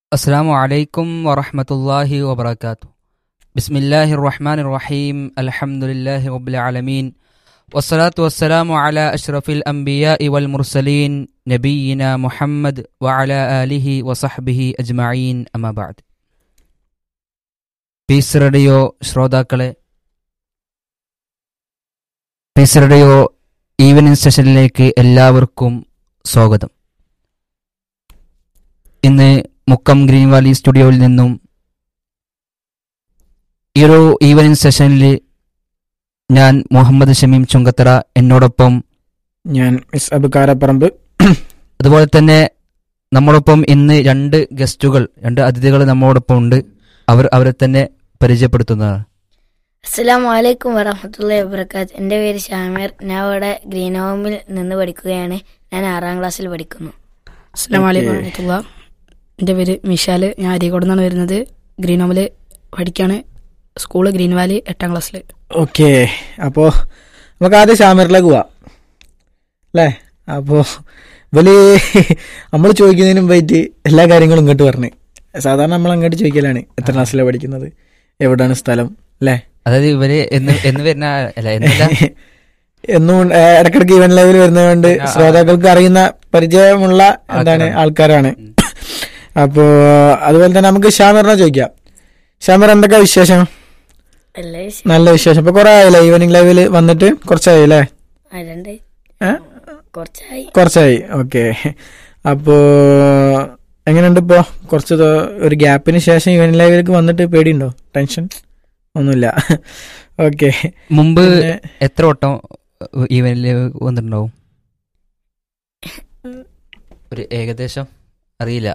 السلام عليكم ورحمة الله وبركاته بسم الله الرحمن الرحيم الحمد لله رب العالمين والصلاة والسلام على أشرف الأنبياء والمرسلين نبينا محمد وعلى آله وصحبه أجمعين أما بعد peace radio ശ്രോതാക്കളെ peace radio evening സെഷനിലേക്ക് എല്ലാവർക്കും സ്വാഗതം ഇന്ന് മുക്കം ഗ്രീൻ വാലി സ്റ്റുഡിയോയിൽ നിന്നും ഈ ഒരു ഈവനിങ് സെഷനിൽ ഞാൻ മുഹമ്മദ് ഷമീം ചുങ്കത്തറ എന്നോടൊപ്പം ഞാൻ മിസ് അബുക്കാരപ്പറമ്പ് അതുപോലെ തന്നെ നമ്മോടൊപ്പം ഇന്ന് രണ്ട് ഗസ്റ്റുകൾ രണ്ട് അതിഥികൾ നമ്മോടൊപ്പം ഉണ്ട് അവർ അവരെ തന്നെ പരിചയപ്പെടുത്തുന്നതാണ് അസ്സലാമു അലൈക്കും വറഹമത്തുള്ളാഹി വബർക്കാത്ത് എൻ്റെ പേര് ഷാമീർ ഞാൻ ഇവിടെ ഗ്രീൻ ഹോമിൽ നിന്ന് പഠിക്കുകയാണ് ഞാൻ ആറാം ക്ലാസ്സിൽ പഠിക്കുന്നു അസ്സാം വലൈക്കും വറഹമത്തുള്ള എൻ്റെ പേര് മിഷാൽ ഞാൻ അരീക്കോട് നിന്നാണ് വരുന്നത് ഗ്രീൻ ഹോമിൽ പഠിക്കുകയാണ് സ്കൂള് ഗ്രീൻ വാലി എട്ടാം ക്ലാസ്സിൽ ഓക്കെ അപ്പോൾ നമുക്ക് ആദ്യം ഷാമീറിലേക്ക് പോവാം അല്ലേ അപ്പോൾ ഇവല് നമ്മൾ ചോദിക്കുന്നതിന് മുമ്പായിട്ട് എല്ലാ കാര്യങ്ങളും ഇങ്ങോട്ട് പറഞ്ഞു സാധാരണ നമ്മൾ അങ്ങോട്ട് ചോദിക്കലാണ് എത്ര ക്ലാസ്സിലാണ് പഠിക്കുന്നത് എവിടെയാണ് സ്ഥലം അല്ലേ അതായത് ഇവര് എന്ന് എന്ന് വരുന്ന അല്ല എന്നല്ല എന്നും ഏ, ഇടയ്ക്കിടയ്ക്ക് ഇവൻ ലെവൽ വരുന്നതുകൊണ്ട് ആ, ആ. ശ്രോതാക്കൾക്ക് അറിയുന്ന പരിചയമുള്ള എന്താണ് ആൾക്കാരാണ്. ആൾക്കാരാണ് അപ്പോ അതുപോലെ തന്നെ നമുക്ക് ഷാമീറിനെ ചോദിക്കാം ഷാമീർ എന്തൊക്കെ വിശേഷം അല്ലേ നല്ല വിശേഷം ഇപ്പൊ കുറെ ആയില്ലേ ഈവനിങ് ലൈവില് വന്നിട്ട് കുറച്ചായി അല്ലേ രണ്ട് ഏ? കുറച്ചായി കുറച്ചായി ഓക്കെ അപ്പോ എങ്ങനെയുണ്ട് ഇപ്പോ കുറച്ച് ദോ- ഒരു ഗ്യാപ്പിന് ശേഷം ഈവനിങ് ലൈവിലേക്ക് വന്നിട്ട് പേടിയുണ്ടോ ടെൻഷൻ ഒന്നുമില്ല ഓക്കെ മുമ്പ് എത്ര വട്ടം ഈവനിൽ വന്നിട്ടുണ്ടാവും ഒരു ഏകദേശം അറിയില്ല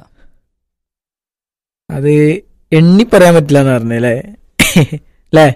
അത് എണ്ണി പറയാൻ പറ്റില്ല എന്ന് പറഞ്ഞല്ലേ അല്ലേ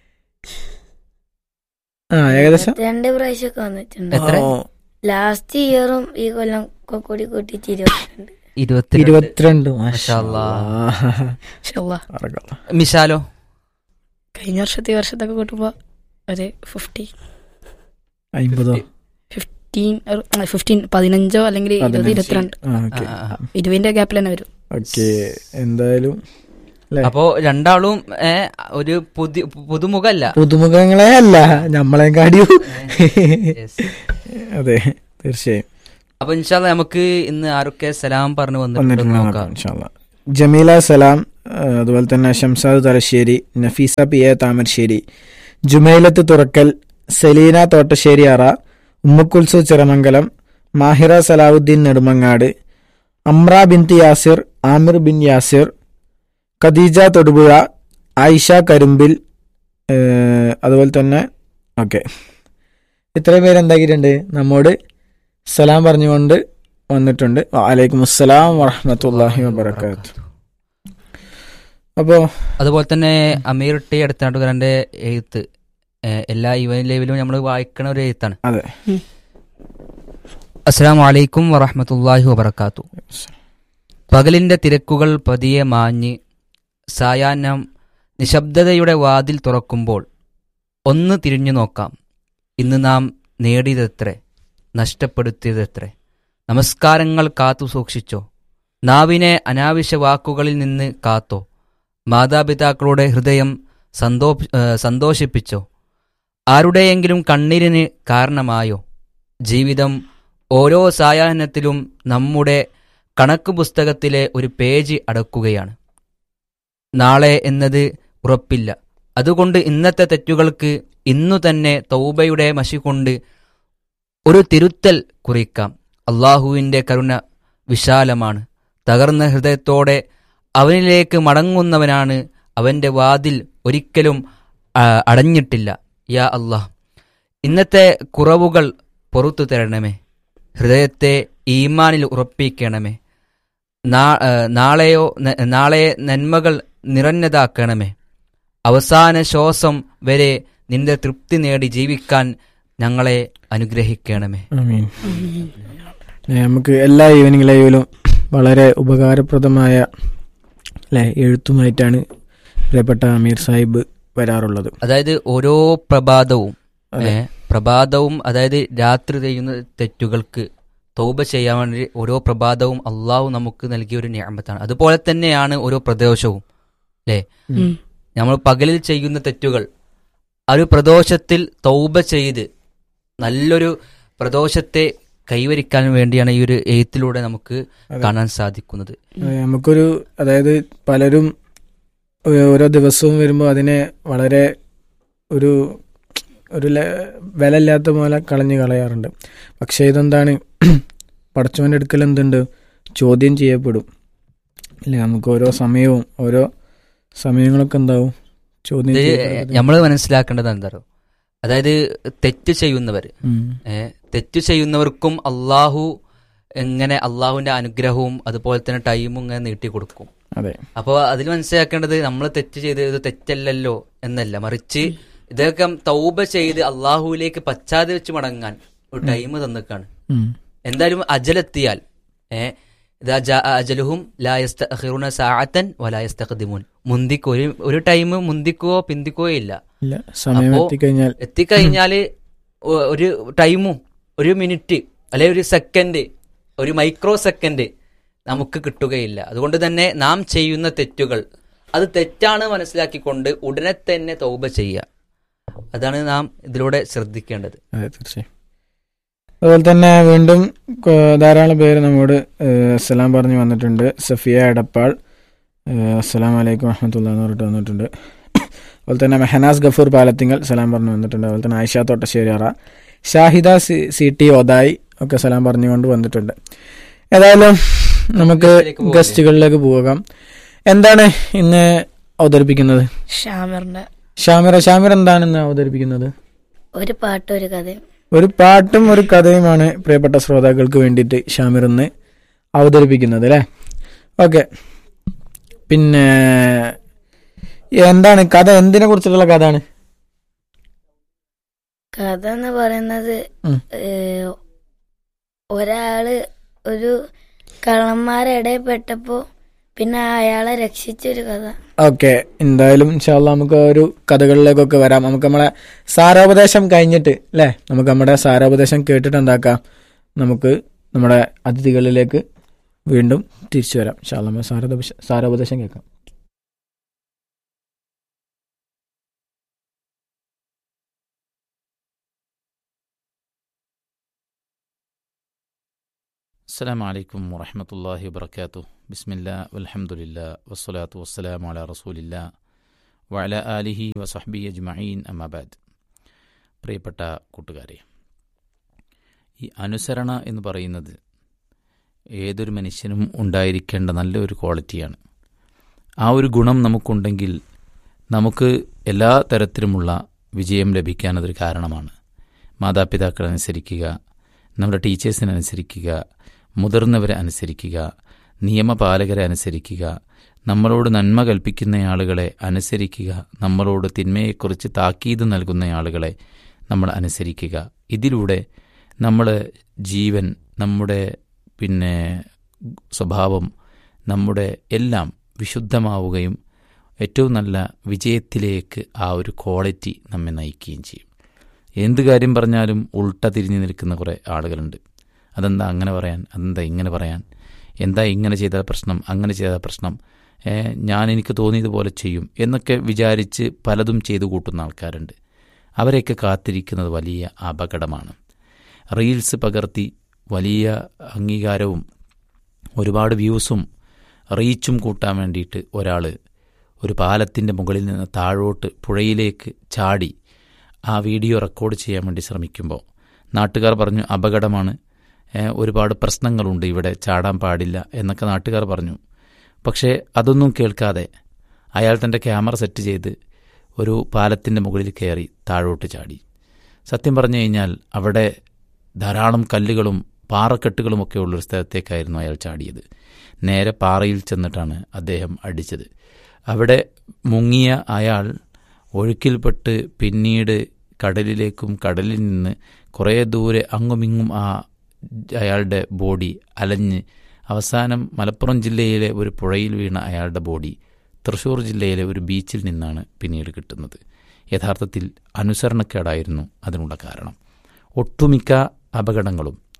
ആ ഏകദേശം രണ്ട് പ്രാവശ്യമൊക്കെ വന്നിട്ടുണ്ട് എത്ര? ഓ, ലാസ്റ്റ് ഇയറും ഈ കൊല്ലം ഒക്കെ കൂടി കൂട്ടിയിട്ട് ഇരുപത്തിരണ്ട് ഇരുപത്തി ഇരുപത്തിരണ്ട് മാഷാ അല്ലാ. ഇൻഷാല്ലാ മാഷാ മിശാലോ കഴിഞ്ഞ വർഷത്തെ ഈ വർഷത്തൊക്കെ കൂട്ടുമ്പോൾ ഒരു ഫിഫ്റ്റി അമ്പതോ ഫിഫ്റ്റീൻ ഫിഫ്റ്റീൻ പതിനഞ്ചോ അല്ലെങ്കിൽ ഇരുപത് ഇരുപത്തിരണ്ട് ഓക്കെ ആ, ആ, ആ. ഇരുപതിൻ്റെ ഗ്യാപ്പിൽ തന്നെ വരും ഓക്കെ എന്തായാലും അപ്പോ രണ്ടാളും ഏ, ഒരു പുതിയ പുതുമുഖല്ല പുതുമുഖങ്ങളെ അല്ല നമ്മളെ കാടിയും Yes. അതെ തീർച്ചയായും അപ്പൊ ഇൻഷാല്ല നമുക്ക് ഇന്ന് ആരൊക്കെ സലാം പറഞ്ഞു വന്നിട്ടുണ്ടെന്ന് വന്നിട്ടുണ്ട് നോക്കാം നോക്കാം ഇൻഷാ അല്ലാ. ജമീല സലാം ആ, അതുപോലെ തന്നെ ഷംസാദ് തലശ്ശേരി നഫീസ പി എ താമരശ്ശേരി ജുമൈലത്ത് തുറക്കൽ സെലീന തോട്ടശ്ശേരി അറ ഉമ്മക്കുൽസു ചിറമംഗലം മാഹിറ സലാവുദ്ദീൻ നെടുമങ്ങാട് അമ്ര ബിൻതി യാസിർ ആമിർ ബിൻ യാസിർ ഖദീജ തൊടുപുഴ ആയിഷ കരുമ്പിൽ ഏ, അതുപോലെ തന്നെ ഓക്കെ ഇത്രയും പേര് എന്താക്കിയിട്ടുണ്ട് നമ്മോട് സലാം പറഞ്ഞുകൊണ്ട് വന്നിട്ടുണ്ട് വലൈക്കും അസ്സലാം വറഹമത്തല്ലാഹി വബർക്കാത്തു അപ്പോ അതുപോലെ തന്നെ അമീർ ടി അടുത്താണ്ടുകാരന്റെ എഴുത്ത് ഏ, എല്ലാ ഈവൻ ലെവലും നമ്മൾ വായിക്കണ ഒരു എഴുത്താണ് അതെ അസ്സാം വലൈക്കും വറഹമത്തല്ലാഹി വബർക്കാത്തു പകലിന്റെ തിരക്കുകൾ പതിയെ മാഞ്ഞ് സായാഹ്നം നിശബ്ദതയുടെ വാതിൽ തുറക്കുമ്പോൾ ഒന്ന് തിരിഞ്ഞു നോക്കാം ഇന്ന് നാം നേടിയതെത്രേ നഷ്ടപ്പെടുത്തിയതെത്രേ നമസ്കാരങ്ങൾ കാത്തു സൂക്ഷിച്ചോ നാവിനെ അനാവശ്യ വാക്കുകളിൽ നിന്ന് കാത്തോ മാതാപിതാക്കളുടെ ഹൃദയം സന്തോ ഏ, സന്തോഷിപ്പിച്ചോ ആരുടെയെങ്കിലും കണ്ണീരിന് കാരണമായോ ജീവിതം ഓരോ സായാഹ്നത്തിലും നമ്മുടെ കണക്ക് പുസ്തകത്തിലെ ഒരു പേജ് അടക്കുകയാണ് നാളെ എന്നത് ഉറപ്പില്ല അതുകൊണ്ട് ഇന്നത്തെ തെറ്റുകൾക്ക് ഇന്നു തന്നെ തൗബയുടെ മഷി കൊണ്ട് ഒരു തിരുത്തൽ കുറിക്കാം അള്ളാഹുവിൻ്റെ കരുണ വിശാലമാണ് തകർന്ന ഹൃദയത്തോടെ അവനിലേക്ക് മടങ്ങുന്നവനാണ് അവൻ്റെ വാതിൽ ഒരിക്കലും ആ, അടഞ്ഞിട്ടില്ല യാ അള്ളാഹ് ഇന്നത്തെ കുറവുകൾ പുറത്തു തരണമേ ഹൃദയത്തെ ഈമാനിൽ ഉറപ്പിക്കണമേ നാ- ആ, നാളെയോ ന- നാളെ നന്മകൾ നിറഞ്ഞതാക്കണമേ അവസാന ശ്വാസം വരെ നിന്റെ തൃപ്തി നേടി ജീവിക്കാൻ ഞങ്ങളെ അനുഗ്രഹിക്കണമേ ആമീൻ ഏ, നമുക്ക് എല്ലാ ഈവനിങ് ലൈവിലും വളരെ ഉപകാരപ്രദമായ അല്ലെ എഴുത്തുമായിട്ടാണ് പ്രിയപ്പെട്ട അമീർ സാഹിബ് വരാറുള്ളത് അതായത് ഓരോ പ്രഭാതവും അതെ. ഏ, പ്രഭാതവും അതായത് രാത്രി ചെയ്യുന്ന തെറ്റുകൾക്ക് തൗബ ചെയ്യാൻ വേണ്ടി ഓരോ പ്രഭാതവും അള്ളാഹു നമുക്ക് നൽകിയ ഒരു ഞാമത്താണ് അതുപോലെ തന്നെയാണ് ഓരോ പ്രദോഷവും അല്ലേ ഉം. നമ്മൾ പകലിൽ ചെയ്യുന്ന തെറ്റുകൾ ആ ഒരു പ്രദോഷത്തിൽ തൗബ ചെയ്ത് നല്ലൊരു പ്രദോഷത്തെ കൈവരിക്കാൻ വേണ്ടിയാണ് ഈ ഒരു എഴുത്തിലൂടെ നമുക്ക് അതെ. കാണാൻ സാധിക്കുന്നത് അതെ, നമുക്കൊരു അതായത് പലരും ഓ- ഓരോ ദിവസവും വരുമ്പോൾ അതിനെ വളരെ ഒരു ഒരു ല- വിലയില്ലാത്ത പോലെ കളഞ്ഞു കളയാറുണ്ട് പക്ഷേ ഇതെന്താണ് പടച്ചവൻ്റെ അടുക്കൽ എന്തുണ്ട് ചോദ്യം ചെയ്യപ്പെടും അല്ലേ നമുക്ക് ഓരോ സമയവും ഓരോ സമയങ്ങളൊക്കെ എന്താവും ചോദ്യം ഇത് ചെയ്യപ്പെടും. നമ്മൾ മനസ്സിലാക്കേണ്ടത് എന്താ പറയുക അതായത് തെറ്റ് ചെയ്യുന്നവർ ഉം. ഏഹ് തെറ്റ് ചെയ്യുന്നവർക്കും അള്ളാഹു എങ്ങനെ അള്ളാഹുവിന്റെ അനുഗ്രഹവും അതുപോലെ തന്നെ ടൈമും ഇങ്ങനെ നീട്ടിക്കൊടുക്കും അതെ അപ്പോൾ അതിൽ മനസ്സിലാക്കേണ്ടത് നമ്മൾ തെറ്റ് ചെയ്ത് ഇത് തെറ്റല്ലല്ലോ എന്നല്ല മറിച്ച് ഇതൊക്കെ തൗബ ചെയ്ത് അള്ളാഹുവിലേക്ക് പശ്ചാത്തപിച്ച് മടങ്ങാൻ ഒരു ടൈം തന്നിക്കാണ് ഉം. എന്തായാലും അജലെത്തിയാൽ ഏഹ് ഇതാ ജാ അജലുഹും ലായസ്തഖിറുന സാഅത്തൻ വലായസ്തഖദിമുൻ മുന്തിക്കോ ഒരു ഒരു ടൈം മുന്തിക്കോ പിന്തിക്കോ ഇല്ല ഇല്ല സമയം അപ്പോ- എത്തിക്കഴിഞ്ഞാൽ എത്തിക്കഴിഞ്ഞാല് ഒ- ഒരു ടൈമും ഒരു മിനിറ്റ് അല്ലെ ഒരു സെക്കൻഡ് ഒരു മൈക്രോ സെക്കൻഡ് നമുക്ക് കിട്ടുകയില്ല അതുകൊണ്ട് തന്നെ നാം ചെയ്യുന്ന തെറ്റുകൾ അത് തെറ്റാണ് മനസ്സിലാക്കിക്കൊണ്ട് ഉടനെ തന്നെ തൗബ ചെയ്യുക അതാണ് നാം ഇതിലൂടെ ശ്രദ്ധിക്കേണ്ടത് അതെ തീർച്ചയായും അതുപോലെ തന്നെ വീണ്ടും കൊ- ധാരാളം പേര് നമ്മോട് ഏഹ്, അസ്സലാം പറഞ്ഞു വന്നിട്ടുണ്ട് സഫിയ എടപ്പാൾ ഏഹ്, അസ്സലാം വലൈക്കും വഹമത്തുള്ള എന്ന് പറഞ്ഞിട്ട് വന്നിട്ടുണ്ട് അതുപോലെ തന്നെ മെഹനാസ് ഗഫൂർ പാലത്തിങ്കൽ സലാം പറഞ്ഞു വന്നിട്ടുണ്ട് അതുപോലെ തന്നെ Ayisha Thottasseriyara Shahida C C T Othayi ഒക്കെ സലാം പറഞ്ഞുകൊണ്ട് വന്നിട്ടുണ്ട് ഏതായാലും നമുക്ക് ഗസ്റ്റിലേക്ക് പോകാം. ഗസ്റ്റുകളിലേക്ക് പോകാം എന്താണ് ഇന്ന് അവതരിപ്പിക്കുന്നത് ഷാമിറിന്റെ ഷാമിറ ഷാമിർ എന്താണ് ഇന്ന് അവതരിപ്പിക്കുന്നത് ഒരു പാട്ട് ഒരു കഥയും ഒരു പാട്ടും ഒരു കഥയുമാണ് പ്രിയപ്പെട്ട ശ്രോതാക്കൾക്ക് വേണ്ടിയിട്ട് ഷാമിർ ഇന്ന് അവതരിപ്പിക്കുന്നത് അല്ലേ ഓക്കെ പിന്നെ എന്താണ് കഥ എന്തിനെ കുറിച്ചിട്ടുള്ള കഥയാണ് കഥ എന്ന് പറയുന്നത് ഉം. ഏഹ്, ഒരാള് ഒരു കള്ളന്മാരെ ഇടയിൽപ്പെട്ടപ്പോ പിന്നെ അയാളെ രക്ഷിച്ചൊരു കഥ ഓക്കെ എന്തായാലും ഇൻഷാല്ല നമുക്ക് ആ ഒരു കഥകളിലേക്കൊക്കെ വരാം നമുക്ക് നമ്മളെ സാരോപദേശം കഴിഞ്ഞിട്ട് അല്ലേ നമുക്ക് നമ്മുടെ സാരോപദേശം കേട്ടിട്ട് എന്താക്കാം നമുക്ക് നമ്മുടെ അതിഥികളിലേക്ക് വീണ്ടും തിരിച്ചു വരാം ഇൻഷാല്ല നമ്മൾ സാരോപദേശം സാരോപദേശം കേൾക്കാം السلام عليكم ورحمة الله وبركاته بسم الله والحمد لله والصلاة والسلام على رسول الله وعلى آله وصحبه أجمعين أما بعد പ്രിയപ്പെട്ട കൂട്ടുകാരെ ഈ അനുസരണ എന്ന് പറയുന്നത് ഏതൊരു മനുഷ്യനും ഉണ്ടായിരിക്കേണ്ട നല്ലൊരു ക്വാളിറ്റിയാണ് ആ ഒരു ഗുണം നമുക്കുണ്ടെങ്കിൽ നമുക്ക് എല്ലാ തരത്തിലുമുള്ള വിജയം ലഭിക്കാൻ അതൊരു കാരണമാണ് മാതാപിതാക്കളെ അനുസരിക്കുക നമ്മുടെ ടീച്ചേഴ്സിനെ അനുസരിക്കുക മുതിർന്നവരെ അനുസരിക്കുക നിയമപാലകരെ അനുസരിക്കുക നമ്മളോട് നന്മ കൽപ്പിക്കുന്ന ആളുകളെ അനുസരിക്കുക നമ്മളോട് തിന്മയെക്കുറിച്ച് താക്കീത് നൽകുന്ന ആളുകളെ നമ്മൾ അനുസരിക്കുക ഇതിലൂടെ നമ്മൾ ജീവൻ നമ്മുടെ പിന്നെ സ്വഭാവം നമ്മുടെ എല്ലാം വിശുദ്ധമാവുകയും ഏറ്റവും നല്ല വിജയത്തിലേക്ക് ആ ഒരു ക്വാളിറ്റി നമ്മെ നയിക്കുകയും ചെയ്യും എന്ത് കാര്യം പറഞ്ഞാലും ഉൾട്ട തിരിഞ്ഞു നിൽക്കുന്ന കുറേ ആളുകളുണ്ട് അതെന്താ അങ്ങനെ പറയാൻ അതെന്താ ഇങ്ങനെ പറയാൻ എന്താ ഇങ്ങനെ ചെയ്താൽ പ്രശ്നം അങ്ങനെ ചെയ്താൽ പ്രശ്നം ഏ, ഞാൻ എനിക്ക് തോന്നിയതുപോലെ ചെയ്യും എന്നൊക്കെ വിചാരിച്ച് പലതും ചെയ്തു കൂട്ടുന്ന ആൾക്കാരുണ്ട് അവരെയൊക്കെ കാത്തിരിക്കുന്നത് വലിയ അപകടമാണ് റീൽസ് പകർത്തി വലിയ അംഗീകാരവും ഒരുപാട് വ്യൂസും റീച്ചും കൂട്ടാൻ വേണ്ടിയിട്ട് ഒരാൾ ഒരു പാലത്തിൻ്റെ മുകളിൽ നിന്ന് താഴോട്ട് പുഴയിലേക്ക് ചാടി ആ വീഡിയോ റെക്കോർഡ് ചെയ്യാൻ വേണ്ടി ശ്രമിക്കുമ്പോൾ നാട്ടുകാർ പറഞ്ഞു അപകടമാണ് ഏ, ഒരുപാട് പ്രശ്നങ്ങളുണ്ട് ഇവിടെ ചാടാൻ പാടില്ല എന്നൊക്കെ നാട്ടുകാർ പറഞ്ഞു പക്ഷേ അതൊന്നും കേൾക്കാതെ അയാൾ തൻ്റെ ക്യാമറ സെറ്റ് ചെയ്ത് ഒരു പാലത്തിൻ്റെ മുകളിൽ കയറി താഴോട്ട് ചാടി സത്യം പറഞ്ഞു കഴിഞ്ഞാൽ അവിടെ ധാരാളം കല്ലുകളും പാറക്കെട്ടുകളുമൊക്കെ ഉള്ളൊരു സ്ഥലത്തേക്കായിരുന്നു അയാൾ ചാടിയത് നേരെ പാറയിൽ ചെന്നിട്ടാണ് അദ്ദേഹം അടിച്ചത് അവിടെ മുങ്ങിയ അയാൾ ഒഴുക്കിൽപ്പെട്ട് പിന്നീട് കടലിലേക്കും കടലിൽ നിന്ന് കുറേ ദൂരെ അങ്ങുമിങ്ങും ആ അയാളുടെ ബോഡി അലഞ്ഞ് അവസാനം മലപ്പുറം ജില്ലയിലെ ഒരു പുഴയിൽ വീണ അയാളുടെ ബോഡി തൃശ്ശൂർ ജില്ലയിലെ ഒരു ബീച്ചിൽ നിന്നാണ് പിന്നീട് കിട്ടുന്നത് യഥാർത്ഥത്തിൽ അനുസരണക്കേടായിരുന്നു അതിനുള്ള കാരണം ഒട്ടുമിക്ക അപകടങ്ങളും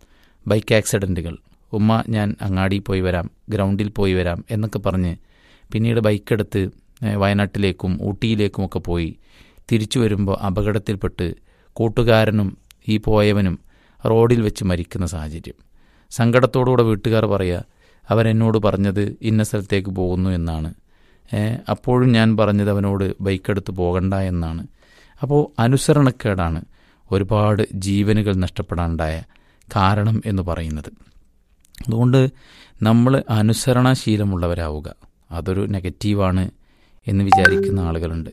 ബൈക്ക് ആക്സിഡൻറ്റുകൾ ഉമ്മ ഞാൻ അങ്ങാടി പോയി വരാം ഗ്രൗണ്ടിൽ പോയി വരാം എന്നൊക്കെ പറഞ്ഞ് പിന്നീട് ബൈക്കെടുത്ത് ഏഹ്, വയനാട്ടിലേക്കും ഊട്ടിയിലേക്കുമൊക്കെ പോയി തിരിച്ചു വരുമ്പോൾ അപകടത്തിൽപ്പെട്ട് കൂട്ടുകാരനും ഈ പോയവനും റോഡിൽ വെച്ച് മരിക്കുന്ന സാഹചര്യം സങ്കടത്തോടുകൂടെ വീട്ടുകാർ പറയുക അവരെന്നോട് പറഞ്ഞത് ഇന്ന സ്ഥലത്തേക്ക് പോകുന്നു എന്നാണ് ഏ, അപ്പോഴും ഞാൻ പറഞ്ഞത് അവനോട് ബൈക്കെടുത്ത് പോകണ്ട എന്നാണ് അപ്പോൾ അനുസരണക്കേടാണ് ഒരുപാട് ജീവനുകൾ നഷ്ടപ്പെടാനുണ്ടായ കാരണം എന്ന് പറയുന്നത് അതുകൊണ്ട് നമ്മൾ അനുസരണശീലമുള്ളവരാവുക അതൊരു നെഗറ്റീവാണ് എന്ന് വിചാരിക്കുന്ന ആളുകളുണ്ട്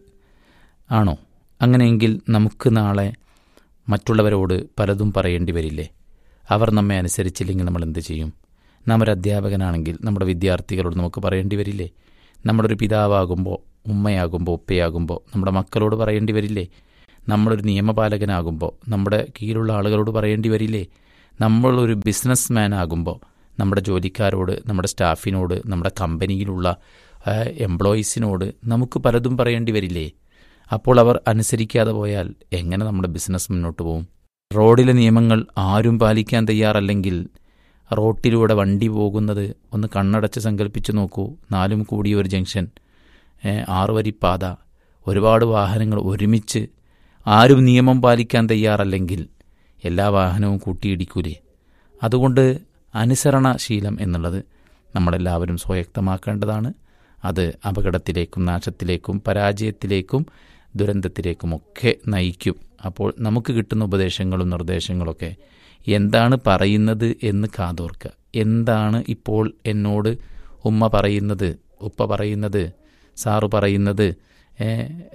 ആണോ അങ്ങനെയെങ്കിൽ നമുക്ക് നാളെ മറ്റുള്ളവരോട് പലതും പറയേണ്ടി വരില്ലേ അവർ നമ്മെ അനുസരിച്ചില്ലെങ്കിൽ നമ്മൾ എന്ത് ചെയ്യും നാം ഒരു അധ്യാപകനാണെങ്കിൽ നമ്മുടെ വിദ്യാർത്ഥികളോട് നമുക്ക് പറയേണ്ടി വരില്ലേ നമ്മുടെ ഒരു പിതാവാകുമ്പോൾ ഉമ്മയാകുമ്പോൾ ഉപ്പയാകുമ്പോൾ നമ്മുടെ മക്കളോട് പറയേണ്ടി വരില്ലേ നമ്മളൊരു നിയമപാലകനാകുമ്പോൾ നമ്മുടെ കീഴിലുള്ള ആളുകളോട് പറയേണ്ടി വരില്ലേ നമ്മളൊരു ബിസിനസ് മാൻ ആകുമ്പോൾ നമ്മുടെ ജോലിക്കാരോട് നമ്മുടെ സ്റ്റാഫിനോട് നമ്മുടെ കമ്പനിയിലുള്ള എംപ്ലോയീസിനോട് നമുക്ക് പലതും പറയേണ്ടി വരില്ലേ അപ്പോൾ അവർ അനുസരിക്കാതെ പോയാൽ എങ്ങനെ നമ്മുടെ ബിസിനസ് മുന്നോട്ട് പോകും റോഡിലെ നിയമങ്ങൾ ആരും പാലിക്കാൻ തയ്യാറല്ലെങ്കിൽ റോട്ടിലൂടെ വണ്ടി പോകുന്നത് ഒന്ന് കണ്ണടച്ച് സങ്കല്പിച്ചു നോക്കൂ നാലും കൂടിയ ഒരു ജംഗ്ഷൻ ഏ, ആറ് വരി പാത ഒരുപാട് വാഹനങ്ങൾ ഒരുമിച്ച് ആരും നിയമം പാലിക്കാൻ തയ്യാറല്ലെങ്കിൽ എല്ലാ വാഹനവും കൂട്ടിയിടിക്കൂലേ അതുകൊണ്ട് അനുസരണശീലം എന്നുള്ളത് നമ്മളെല്ലാവരും സ്വയക്തമാക്കേണ്ടതാണ് അത് അപകടത്തിലേക്കും നാശത്തിലേക്കും പരാജയത്തിലേക്കും ദുരന്തത്തിലേക്കുമൊക്കെ നയിക്കും അപ്പോൾ നമുക്ക് കിട്ടുന്ന ഉപദേശങ്ങളും നിർദ്ദേശങ്ങളൊക്കെ എന്താണ് പറയുന്നത് എന്ന് കാതോർക്കുക എന്താണ് ഇപ്പോൾ എന്നോട് ഉമ്മ പറയുന്നത് ഉപ്പ പറയുന്നത് സാറ് പറയുന്നത് ഏ,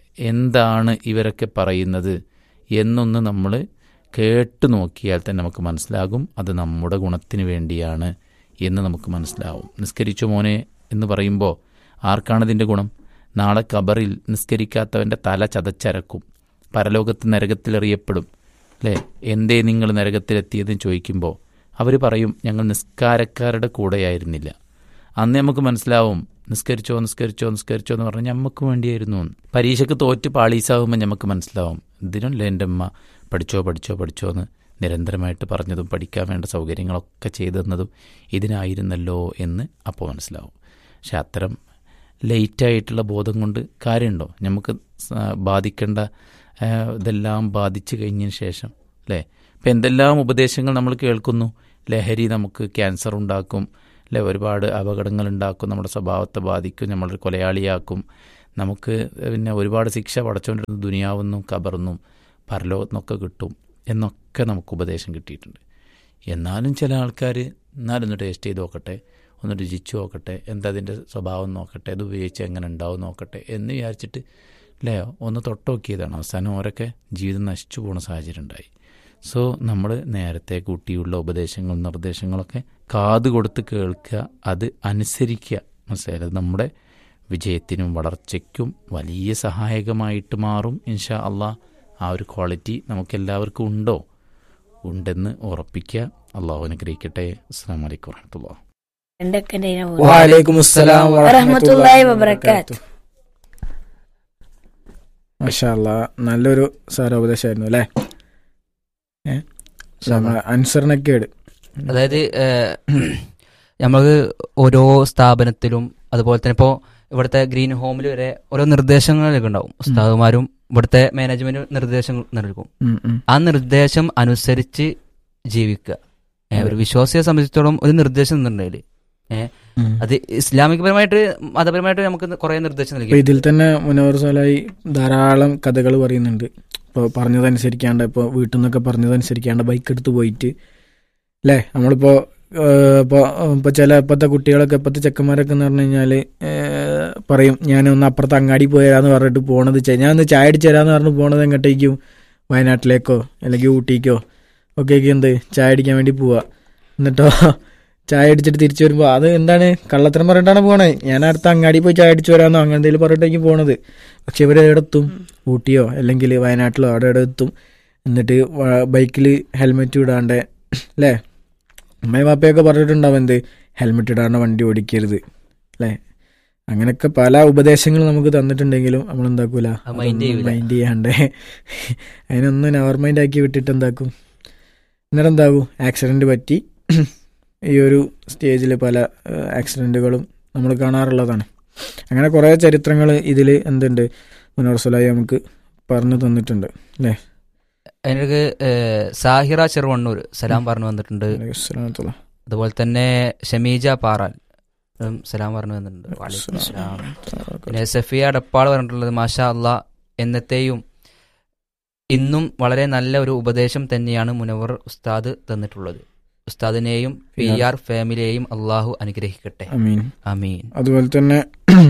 എന്താണ് ഇവരൊക്കെ പറയുന്നത് എന്നൊന്ന് നമ്മൾ കേട്ട് നോക്കിയാൽ തന്നെ നമുക്ക് മനസ്സിലാകും അത് നമ്മുടെ ഗുണത്തിന് വേണ്ടിയാണ് എന്ന് നമുക്ക് മനസ്സിലാവും നിസ്കരിച്ചു മോനെ എന്ന് പറയുമ്പോൾ ആർക്കാണതിൻ്റെ ഗുണം നാളെ കബറിൽ നിസ്കരിക്കാത്തവൻ്റെ തല ചതച്ചരക്കും പരലോകത്ത് നരകത്തിലെറിയപ്പെടും അല്ലേ എന്തേ നിങ്ങൾ നരകത്തിലെത്തിയതെന്ന് ചോദിക്കുമ്പോൾ അവർ പറയും ഞങ്ങൾ നിസ്കാരക്കാരുടെ കൂടെയായിരുന്നില്ല അന്ന് നമുക്ക് മനസ്സിലാവും നിസ്കരിച്ചോ നിസ്കരിച്ചോ നിസ്കരിച്ചോ എന്ന് പറഞ്ഞാൽ ഞമ്മക്ക് വേണ്ടിയായിരുന്നു എന്ന്. പരീക്ഷയ്ക്ക് തോറ്റ് പാളീസാകുമ്പോൾ ഞമ്മക്ക് മനസ്സിലാവും ഇതിനല്ലേ എൻ്റെ അമ്മ പഠിച്ചോ പഠിച്ചോ പഠിച്ചോ എന്ന് നിരന്തരമായിട്ട് പറഞ്ഞതും പഠിക്കാൻ വേണ്ട സൗകര്യങ്ങളൊക്കെ ചെയ്തു തന്നതും ഇതിനായിരുന്നല്ലോ എന്ന് അപ്പോൾ മനസ്സിലാവും പക്ഷെ അത്തരം ലേറ്റായിട്ടുള്ള ബോധം കൊണ്ട് കാര്യമുണ്ടോ നമുക്ക് സ- ബാധിക്കേണ്ട ആ, ഇതെല്ലാം ബാധിച്ചു കഴിഞ്ഞതിന് ശേഷം അല്ലേ ഇപ്പം എന്തെല്ലാം ഉപദേശങ്ങൾ നമ്മൾ കേൾക്കുന്നു ലഹരി നമുക്ക് ക്യാൻസർ ഉണ്ടാക്കും അല്ലെ ഒരുപാട് അപകടങ്ങൾ ഉണ്ടാക്കും നമ്മുടെ സ്വഭാവത്തെ ബാധിക്കും നമ്മളൊരു കൊലയാളിയാക്കും നമുക്ക് പിന്നെ ഒരുപാട് ശിക്ഷ പടച്ചുകൊണ്ടിരുന്ന ദുനിയാവെന്നും കബർന്നും പരലോകത്തുനിന്നൊക്കെ കിട്ടും എന്നൊക്കെ നമുക്ക് ഉപദേശം കിട്ടിയിട്ടുണ്ട് എന്നാലും ചില ആൾക്കാർ എന്നാലൊന്ന് ടേസ്റ്റ് ചെയ്ത് നോക്കട്ടെ ഒന്ന് രുചിച്ച് നോക്കട്ടെ എന്താ അതിൻ്റെ സ്വഭാവം നോക്കട്ടെ ഇത് ഉപയോഗിച്ച് എങ്ങനെ ഉണ്ടാവും നോക്കട്ടെ എന്ന് വിചാരിച്ചിട്ട് അല്ലേ ഒന്ന് തൊട്ട് നോക്കിയതാണ് അവസാനം ഓരൊക്കെ ജീവിതം നശിച്ചു പോകുന്ന സാഹചര്യം ഉണ്ടായി സോ നമ്മൾ നേരത്തെ കൂട്ടിയുള്ള ഉപദേശങ്ങളും നിർദ്ദേശങ്ങളൊക്കെ കാത് കൊടുത്ത് കേൾക്കുക അത് അനുസരിക്കുക മനസ്സിലായത് അത് നമ്മുടെ വിജയത്തിനും വളർച്ചയ്ക്കും വലിയ സഹായകമായിട്ട് മാറും ഇൻഷാ അള്ളാ ആ ഒരു ക്വാളിറ്റി നമുക്കെല്ലാവർക്കും ഉണ്ടോ ഉണ്ടെന്ന് ഉറപ്പിക്കുക അള്ളാഹു അനുഗ്രഹിക്കട്ടെ അസ്സാം വലൈക്കും വാഹമത്തുള്ള രണ്ടൊക്കെ വലൈക്കും അസ്സലാം വറഹ്മത്തുള്ളാഹി വബറകാത്ത് മഷാല്ല നല്ലൊരു സാരോപദേശമായിരുന്നു അല്ലേ ഏ നമ്മളെ അനുസരണക്കേട് അതായത് നമുക്ക് ഓരോ സ്ഥാപനത്തിലും അതുപോലെ തന്നെ ഇപ്പോൾ ഇവിടുത്തെ ഗ്രീൻ ഹോമിൽ വരെ ഓരോ നിർദ്ദേശങ്ങളൊക്കെ ഉണ്ടാവും ഉസ്താദുമാരും ഇവിടുത്തെ മാനേജ്മെന്റ് നിർദ്ദേശങ്ങൾ നൽകും ഉം, ഉം. ആ നിർദ്ദേശം അനുസരിച്ച് ജീവിക്കുക ഏ, ഒരു വിശ്വാസിയെ സംബന്ധിച്ചിടത്തോളം ഒരു നിർദ്ദേശം തന്നിട്ടുണ്ടെങ്കിൽ ഏഹ് ഉം. അത് ഇസ്ലാമികപരമായിട്ട് മതപരമായിട്ട് നമുക്ക് കുറെ നിർദ്ദേശം അപ്പൊ നൽകി ഇതിൽ തന്നെ മുനവർ സോലായി ധാരാളം കഥകൾ പറയുന്നുണ്ട് ഇപ്പോൾ പറഞ്ഞതനുസരിക്കാണ്ട് ഇപ്പോൾ വീട്ടിൽ നിന്നൊക്കെ പറഞ്ഞതനുസരിക്കാണ്ട് ബൈക്ക് എടുത്ത് പോയിട്ട് അല്ലേ നമ്മളിപ്പോൾ ഇപ്പോൾ ഇപ്പോൾ ചില ഇപ്പോഴത്തെ കുട്ടികളൊക്കെ ഇപ്പോഴത്തെ ചെക്കന്മാരൊക്കെ എന്ന് പറഞ്ഞു കഴിഞ്ഞാൽ പറയും ഞാൻ ഒന്ന് അപ്പുറത്ത് അങ്ങാടി പോയാന്ന് പറഞ്ഞിട്ട് പോണത് ചെ- ഞാൻ ഒന്ന് ചായ അടിച്ച് തരാന്ന് പറഞ്ഞ് പോണത് എങ്ങോട്ടേക്കും വയനാട്ടിലേക്കോ അല്ലെങ്കിൽ ഊട്ടിക്കോ ഒക്കെ എന്ത് ചായ അടിക്കാൻ വേണ്ടി പോവാ എന്നിട്ടോ ചായ അടിച്ചിട്ട് തിരിച്ചു വരുമ്പോൾ അത് എന്താണ് കള്ളത്തരം പറഞ്ഞിട്ടാണ് പോണേ ഞാൻ അടുത്ത അങ്ങാടി പോയി ചായ അടിച്ചു വരാമെന്നോ അങ്ങനെ എന്തെങ്കിലും പറഞ്ഞിട്ടേക്ക് പോണത് പക്ഷെ ഇവർ എവിടെ എത്തും ഊട്ടിയോ അല്ലെങ്കിൽ വയനാട്ടിലോ അവിടെ എവിടെ എത്തും എന്നിട്ട് ബൈക്കിൽ ഹെൽമെറ്റ് ഇടാണ്ട് അല്ലേ അമ്മയും പാപ്പയൊക്കെ പറഞ്ഞിട്ടുണ്ടാവും എന്ത് ഹെൽമെറ്റ് ഇടാണ്ട് വണ്ടി ഓടിക്കരുത് അല്ലേ അങ്ങനെയൊക്കെ പല ഉപദേശങ്ങൾ നമുക്ക് തന്നിട്ടുണ്ടെങ്കിലും നമ്മൾ എന്താക്കൂല അത് mind ചെയ്യൂല. മൈൻഡ് ചെയ്യാണ്ട് അതിനൊന്നും നവർ മൈൻഡ് ആക്കി വിട്ടിട്ട് എന്താക്കും എന്നിട്ട് എന്താകും ആക്സിഡന്റ് പറ്റി ഈ ഒരു സ്റ്റേജിൽ പല ആക്സിഡൻറ്റുകളും നമ്മൾ കാണാറുള്ളതാണ് അങ്ങനെ കുറേ ചരിത്രങ്ങൾ ഇതിൽ എന്തുണ്ട് മുനോർസുലായി നമുക്ക് പറഞ്ഞു തന്നിട്ടുണ്ട് അല്ലേ അതിനൊരു സാഹിറ ചെറുവണ്ണൂർ സലാം പറഞ്ഞു വന്നിട്ടുണ്ട് അലൈഹി സ്വലാമത്തുള്ള. അതുപോലെ തന്നെ ഷമീജ പാറാൽ ഉം, സലാം പറഞ്ഞു വന്നിട്ടുണ്ട് വലൈക്കും സലാം. പിന്നെ സഫിയ ഡപ്പാൾ പറഞ്ഞിട്ടുള്ളത് മാഷാ അള്ളാ എന്നത്തെയും ഇന്നും വളരെ നല്ല ഒരു ഉപദേശം തന്നെയാണ് മുനവർ ഉസ്താദ് തന്നിട്ടുള്ളത് ഉസ്താദിനെയും പി ആർ ഫാമിലിയെയും അള്ളാഹു അനുഗ്രഹിക്കട്ടെ അമീൻ അമീൻ അതുപോലെ തന്നെ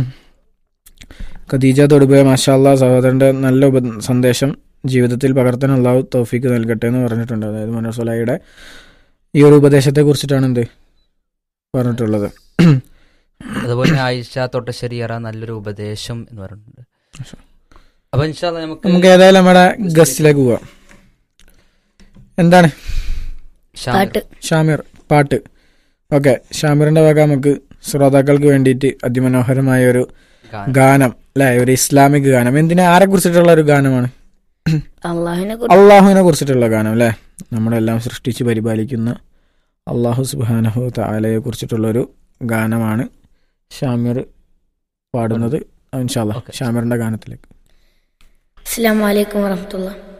ഖദീജ തൊടുബെ മാഷാല്ല സഹോദരന്റെ നല്ല ഉപ സന്ദേശം ജീവിതത്തിൽ പകർത്താൻ അള്ളാഹു തൗഫീക്ക് നൽകട്ടെ എന്ന് പറഞ്ഞിട്ടുണ്ട് അതായത് മനോർ സൊലായിയുടെ ഈ ഒരു ഉപദേശത്തെ കുറിച്ചിട്ടാണ് എന്ത് പറഞ്ഞിട്ടുള്ളത് അതുപോലെ തന്നെ ആയിഷ തൊട്ടശ്ശേരിയറ നല്ലൊരു ഉപദേശം എന്ന് പറഞ്ഞിട്ടുണ്ട് അപ്പൊ ഇൻഷാല്ല നമുക്ക് നമുക്ക് ഏതായാലും നമ്മുടെ ഗസ്റ്റിലേക്ക് പോവാം എന്താണ് ഷാമിർ. പാട്ട് ഷാമിർ പാട്ട് ഓക്കെ ഷാമിറിന്റെ വക നമുക്ക് ശ്രോതാക്കൾക്ക് വേണ്ടിയിട്ട് അതിമനോഹരമായ ഒരു ഗാനം. ഗാനം അല്ലെ ഒരു ഇസ്ലാമിക് ഗാനം എന്തിനാ ആരെ കുറിച്ചിട്ടുള്ള ഒരു ഗാനമാണ് അള്ളാഹുവിനെ കുറിച്ച് അള്ളാഹുവിനെ കുറിച്ചിട്ടുള്ള ഗാനം അല്ലേ നമ്മളെല്ലാം സൃഷ്ടിച്ച് പരിപാലിക്കുന്ന അള്ളാഹു സുബാനഹു താലയെ കുറിച്ചിട്ടുള്ള ഒരു ഗാനമാണ് ഷാമിർ പാടുന്നത് ഇൻഷാല്ല Okay. ഷാമിറിന്റെ ഗാനത്തിലേക്ക് അസ്സാം വലൈക്കും വറഹമത്തുള്ള